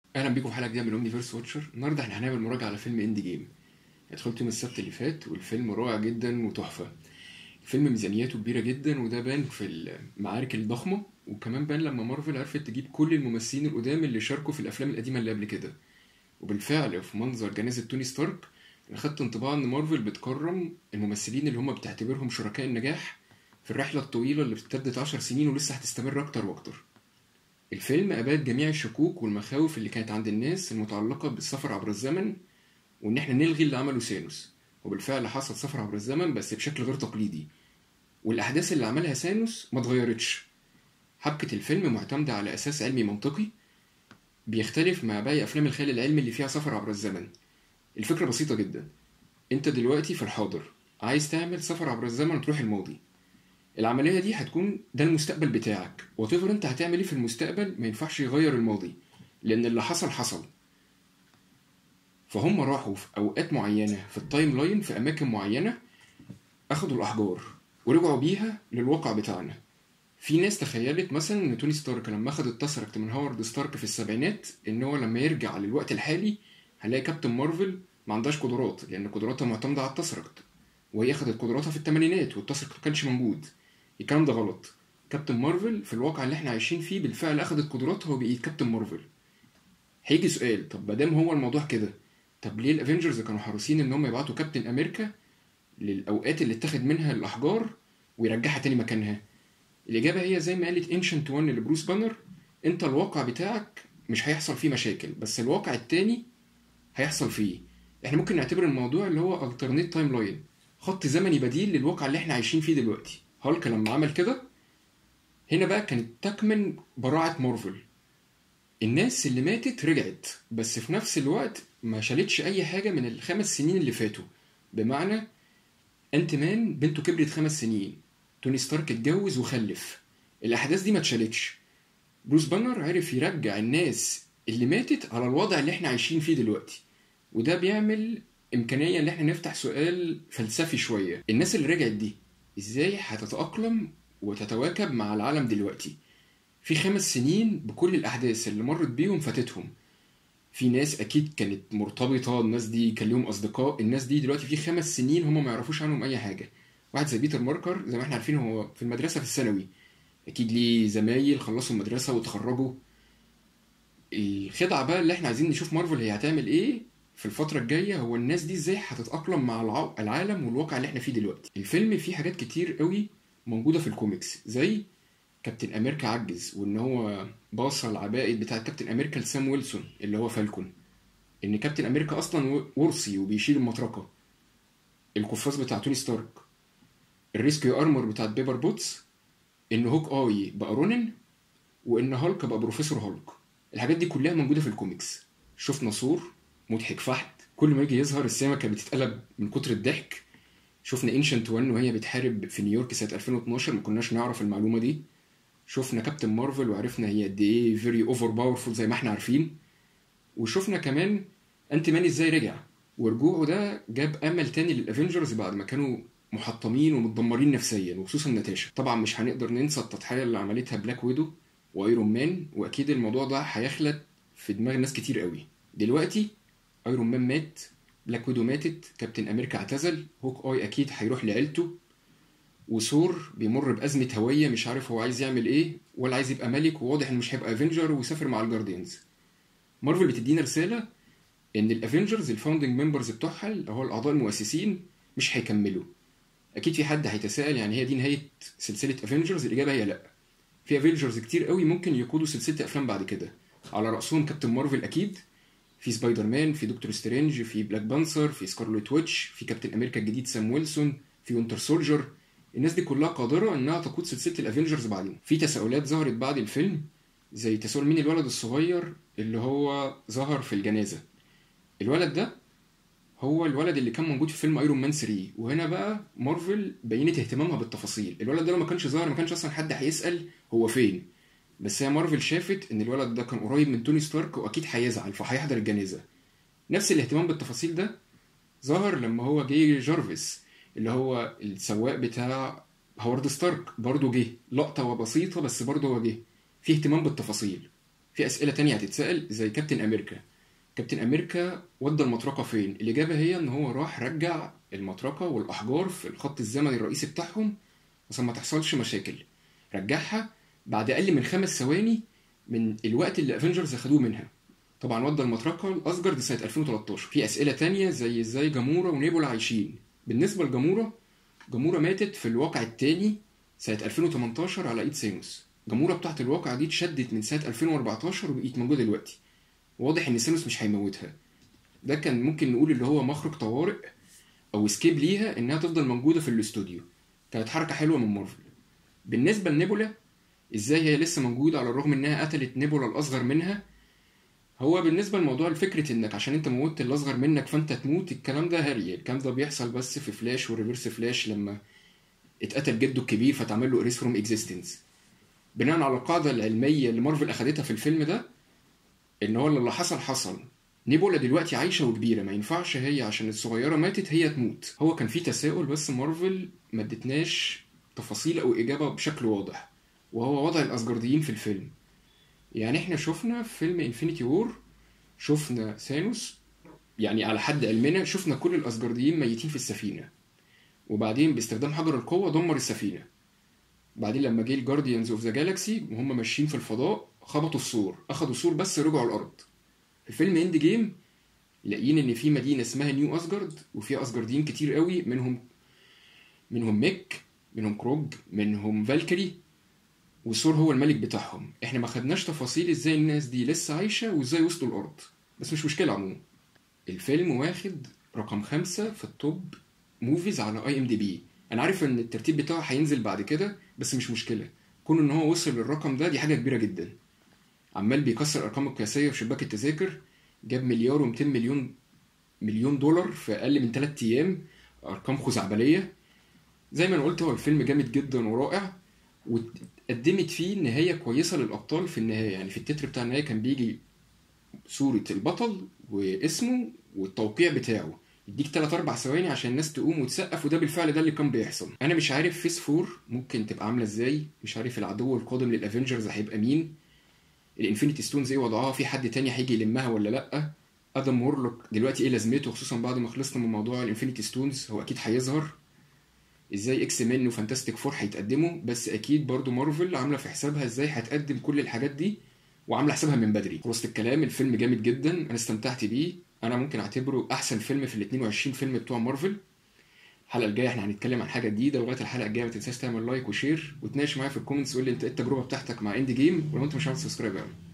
اهلا بيكم في حلقه جديده من اومنيفيرس واتشر النهارده احنا هنعمل مراجعه على فيلم اند جيم دخلت يوم السبت اللي فات والفيلم رائع جدا وتحفه الفيلم ميزانيته كبيره جدا وده بان في المعارك الضخمه وكمان بان لما مارفل عرفت تجيب كل الممثلين القدام اللي شاركوا في الافلام القديمه اللي قبل كده وبالفعل في منظر جنازه توني ستارك انا خدت انطباع ان مارفل بتكرم الممثلين اللي هم بتعتبرهم شركاء النجاح في الرحله الطويله اللي بتمتد 10 سنين ولسه هتستمر اكتر واكتر الفيلم أباد جميع الشكوك والمخاوف اللي كانت عند الناس المتعلقة بالسفر عبر الزمن وإن إحنا نلغي اللي عمله سانوس وبالفعل حصل سفر عبر الزمن بس بشكل غير تقليدي والأحداث اللي عملها سانوس ما اتغيرتش حبكة الفيلم معتمدة على أساس علمي منطقي بيختلف مع باقي أفلام الخيال العلمي اللي فيها سفر عبر الزمن الفكرة بسيطة جدا أنت دلوقتي في الحاضر عايز تعمل سفر عبر الزمن وتروح الماضي العملية دي هتكون ده المستقبل بتاعك وتفر انت هتعمل ايه في المستقبل ما ينفعش يغير الماضي لان اللي حصل حصل فهم راحوا في اوقات معينة في التايم لاين في اماكن معينة اخدوا الاحجار ورجعوا بيها للواقع بتاعنا في ناس تخيلت مثلا ان توني ستارك لما اخد التسركت من هوارد ستارك في السبعينات ان هو لما يرجع للوقت الحالي هنلاقي كابتن مارفل ما عندهاش قدرات لان قدراتها معتمدة على التسركت وهي اخدت قدراتها في الثمانينات والتسركت ما كانش موجود الكلام ده غلط كابتن مارفل في الواقع اللي احنا عايشين فيه بالفعل اخدت قدراتها وبقيت كابتن مارفل هيجي سؤال طب ما دام هو الموضوع كده طب ليه الافنجرز كانوا حريصين ان هم يبعتوا كابتن امريكا للاوقات اللي اتاخد منها الاحجار ويرجعها تاني مكانها الاجابه هي زي ما قالت انشنت 1 لبروس بانر انت الواقع بتاعك مش هيحصل فيه مشاكل بس الواقع التاني هيحصل فيه احنا ممكن نعتبر الموضوع اللي هو alternate تايم لاين خط زمني بديل للواقع اللي احنا عايشين فيه دلوقتي هالك لما عمل كده هنا بقى كانت تكمن براعة مارفل الناس اللي ماتت رجعت بس في نفس الوقت ما شالتش أي حاجة من الخمس سنين اللي فاتوا بمعنى أنت مان بنته كبرت خمس سنين توني ستارك اتجوز وخلف الأحداث دي ما اتشالتش بروس بانر عرف يرجع الناس اللي ماتت على الوضع اللي احنا عايشين فيه دلوقتي وده بيعمل إمكانية إن احنا نفتح سؤال فلسفي شوية الناس اللي رجعت دي ازاي هتتأقلم وتتواكب مع العالم دلوقتي في خمس سنين بكل الأحداث اللي مرت بيهم فاتتهم في ناس أكيد كانت مرتبطة الناس دي كان لهم أصدقاء الناس دي دلوقتي في خمس سنين هم ما يعرفوش عنهم أي حاجة واحد زي بيتر ماركر زي ما احنا عارفين هو في المدرسة في الثانوي أكيد ليه زمايل خلصوا المدرسة وتخرجوا الخدعة بقى اللي احنا عايزين نشوف مارفل هي هتعمل ايه في الفترة الجاية هو الناس دي ازاي هتتأقلم مع الع- العالم والواقع اللي احنا فيه دلوقتي الفيلم فيه حاجات كتير قوي موجودة في الكوميكس زي كابتن امريكا عجز وان هو باص العبائد بتاعت كابتن امريكا لسام ويلسون اللي هو فالكون ان كابتن امريكا اصلا ورثي وبيشيل المطرقة القفاز بتاع توني ستارك الريسكيو ارمور بتاعت بيبر بوتس ان هوك اي بقى رونن وان هالك بقى بروفيسور هالك الحاجات دي كلها موجودة في الكوميكس شفنا ثور مضحك فحت كل ما يجي يظهر السينما كانت بتتقلب من كتر الضحك شفنا انشنت 1 وهي بتحارب في نيويورك سنه 2012 ما كناش نعرف المعلومه دي شفنا كابتن مارفل وعرفنا هي قد ايه فيري اوفر باورفول زي ما احنا عارفين وشفنا كمان انت مان ازاي رجع ورجوعه ده جاب امل تاني للافنجرز بعد ما كانوا محطمين ومتدمرين نفسيا وخصوصا ناتاشا طبعا مش هنقدر ننسى التضحيه اللي عملتها بلاك ويدو وايرون مان واكيد الموضوع ده هيخلد في دماغ ناس كتير قوي دلوقتي ايرون مان مات بلاك ويدو ماتت كابتن امريكا اعتزل هوك اي اكيد هيروح لعيلته وثور بيمر بأزمة هوية مش عارف هو عايز يعمل ايه ولا عايز يبقى ملك وواضح انه مش هيبقى افنجر وسافر مع الجارديانز مارفل بتدينا رسالة ان الافنجرز الفاوندنج ممبرز بتوعها اللي هو الاعضاء المؤسسين مش هيكملوا اكيد في حد هيتساءل يعني هي دي نهاية سلسلة افنجرز الاجابة هي لا في افنجرز كتير قوي ممكن يقودوا سلسلة افلام بعد كده على رأسهم كابتن مارفل اكيد في سبايدر مان في دكتور سترينج في بلاك بانثر في سكارلت ويتش في كابتن امريكا الجديد سام ويلسون في وينتر سولجر الناس دي كلها قادره انها تقود سلسله الافنجرز بعدين في تساؤلات ظهرت بعد الفيلم زي تساؤل مين الولد الصغير اللي هو ظهر في الجنازه الولد ده هو الولد اللي كان موجود في فيلم ايرون مان 3 وهنا بقى مارفل بينت اهتمامها بالتفاصيل الولد ده لو ما كانش ظاهر ما كانش اصلا حد هيسال هو فين بس هي مارفل شافت ان الولد ده كان قريب من توني ستارك واكيد هيزعل فهيحضر الجنازه نفس الاهتمام بالتفاصيل ده ظهر لما هو جه جارفيس اللي هو السواق بتاع هوارد ستارك برضه جه لقطه بسيطه بس برضه هو جه في اهتمام بالتفاصيل في اسئله تانية هتتسال زي كابتن امريكا كابتن امريكا ودى المطرقه فين الاجابه هي ان هو راح رجع المطرقه والاحجار في الخط الزمني الرئيسي بتاعهم عشان ما تحصلش مشاكل رجعها بعد اقل من خمس ثواني من الوقت اللي افنجرز اخدوه منها طبعا ودى المطرقه لاسجارد سنه 2013 في اسئله تانية زي ازاي جامورا ونيبولا عايشين بالنسبه لجامورا جامورا ماتت في الواقع التاني سنه 2018 على ايد سينوس جامورا بتاعت الواقع دي اتشدت من سنه 2014 وبقيت موجوده دلوقتي واضح ان سينوس مش هيموتها ده كان ممكن نقول اللي هو مخرج طوارئ او سكيب ليها انها تفضل موجوده في الاستوديو كانت حركه حلوه من مارفل بالنسبه لنيبولا ازاي هي لسه موجوده على الرغم انها قتلت نيبولا الاصغر منها هو بالنسبه لموضوع لفكره انك عشان انت موتت الاصغر منك فانت تموت الكلام ده هري الكلام ده بيحصل بس في فلاش وريفرس فلاش لما اتقتل جده الكبير فتعمل له اريس فروم اكزيستنس بناء على القاعده العلميه اللي مارفل اخدتها في الفيلم ده ان هو اللي حصل حصل نيبولا دلوقتي عايشه وكبيره ما ينفعش هي عشان الصغيره ماتت هي تموت هو كان في تساؤل بس مارفل ما ادتناش تفاصيل او اجابه بشكل واضح وهو وضع الاسجارديين في الفيلم يعني احنا شفنا في فيلم انفينيتي وور شفنا ثانوس يعني على حد علمنا شفنا كل الاسجارديين ميتين في السفينه وبعدين باستخدام حجر القوه دمر السفينه بعدين لما جه الجارديانز اوف ذا جالاكسي وهم ماشيين في الفضاء خبطوا السور اخدوا السور بس رجعوا الارض في فيلم اند جيم لاقيين ان في مدينه اسمها نيو اسجارد وفيها اسجارديين كتير قوي منهم منهم ميك منهم كروج منهم فالكري والسور هو الملك بتاعهم احنا ما خدناش تفاصيل ازاي الناس دي لسه عايشه وازاي وصلوا الارض بس مش مشكله عموما الفيلم واخد رقم خمسة في التوب موفيز على اي ام دي بي انا عارف ان الترتيب بتاعه هينزل بعد كده بس مش مشكله كون ان هو وصل للرقم ده دي حاجه كبيره جدا عمال بيكسر الارقام القياسيه في شباك التذاكر جاب مليار و200 مليون مليون دولار في اقل من 3 ايام ارقام خزعبليه زي ما انا قلت هو الفيلم جامد جدا ورائع وقدمت فيه نهايه كويسه للابطال في النهايه يعني في التتر بتاع النهايه كان بيجي صوره البطل واسمه والتوقيع بتاعه يديك 3 4 ثواني عشان الناس تقوم وتسقف وده بالفعل ده اللي كان بيحصل انا مش عارف فيس فور ممكن تبقى عامله ازاي مش عارف العدو القادم للافنجرز هيبقى مين الانفينيتي ستونز ايه وضعها في حد تاني هيجي يلمها ولا لا ادم مورلوك دلوقتي ايه لازمته خصوصا بعد ما خلصنا من موضوع الانفينيتي ستونز هو اكيد هيظهر ازاي اكس مان وفانتاستيك فور هيتقدموا بس اكيد برضو مارفل عامله في حسابها ازاي هتقدم كل الحاجات دي وعامله حسابها من بدري خلاصه الكلام الفيلم جامد جدا انا استمتعت بيه انا ممكن اعتبره احسن فيلم في ال 22 فيلم بتوع مارفل الحلقه الجايه احنا هنتكلم عن حاجه جديده ولغايه الحلقه الجايه ما تنساش تعمل لايك وشير وتناقش معايا في الكومنتس قول لي انت ايه التجربه بتاعتك مع اندي جيم ولو انت مش عامل سبسكرايب قوي